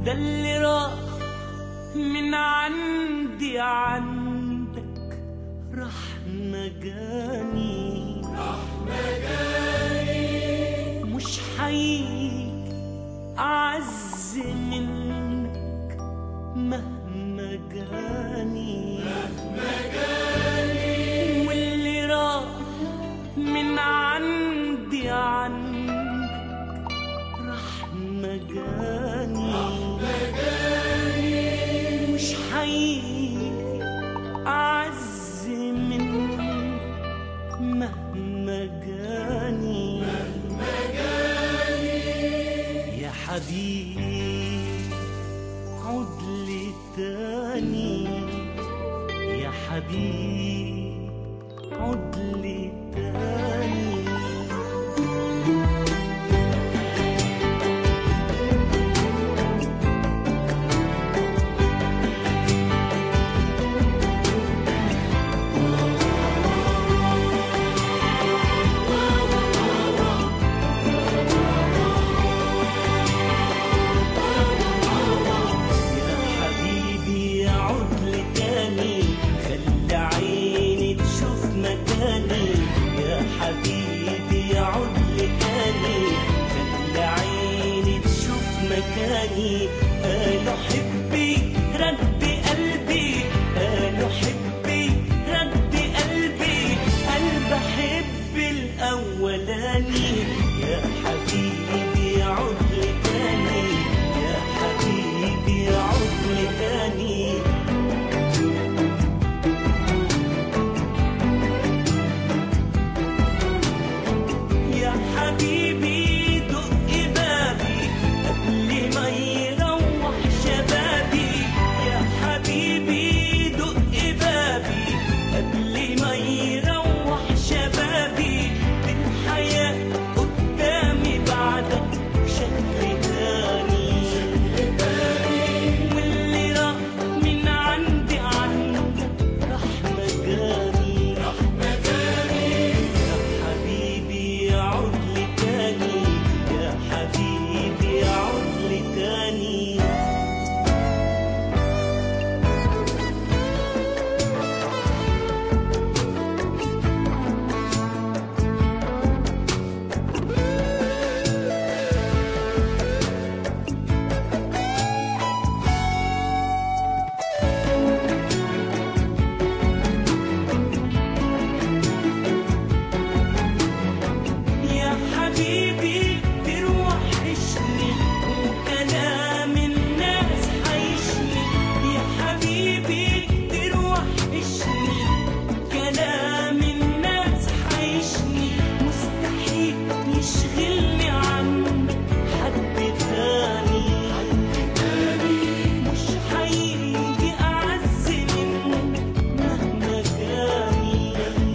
ده اللي راح من عندي عندك راح مجاني مش حيجي أعز منك مهما جاني واللي راح من عندي عنك راح مجاني مش حيجي أعز منك مهما جاني يا حبيبي عد لي تاني يا حبيبي عد لي تاني يا حبيبي عد لي تاني خلي عيني تشوف مكاني يا حبيبي عد لي تاني خلي عيني تشوف مكاني قالوا حبي رد قلبي قالوا حبي رد قلبي قلب حب الأولاني يا حبيبي عد لي تاني يا حبيبي عد لي تاني يا حبيبي دق بابي قبل ما يروح شبابي يا حبيبي دق بابي قبل ما يروح شبابي الحياة قدامي بعدك شكل تاني واللي راح من عندي عنك راح مجاني يا حبيبي عد لي تاني يا حبيبي عد لي تاني يا حبيبي تروحشني وكلام الناس حيشني يا حبيبي تروحشني كلام الناس حيشني مستحيل يشغلني عنك حد تاني مش حيجي أعز منك مهما جاني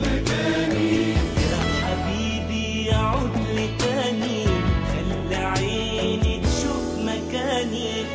يا حبيبي عد لي تاني خلي عيني تشوف مكاني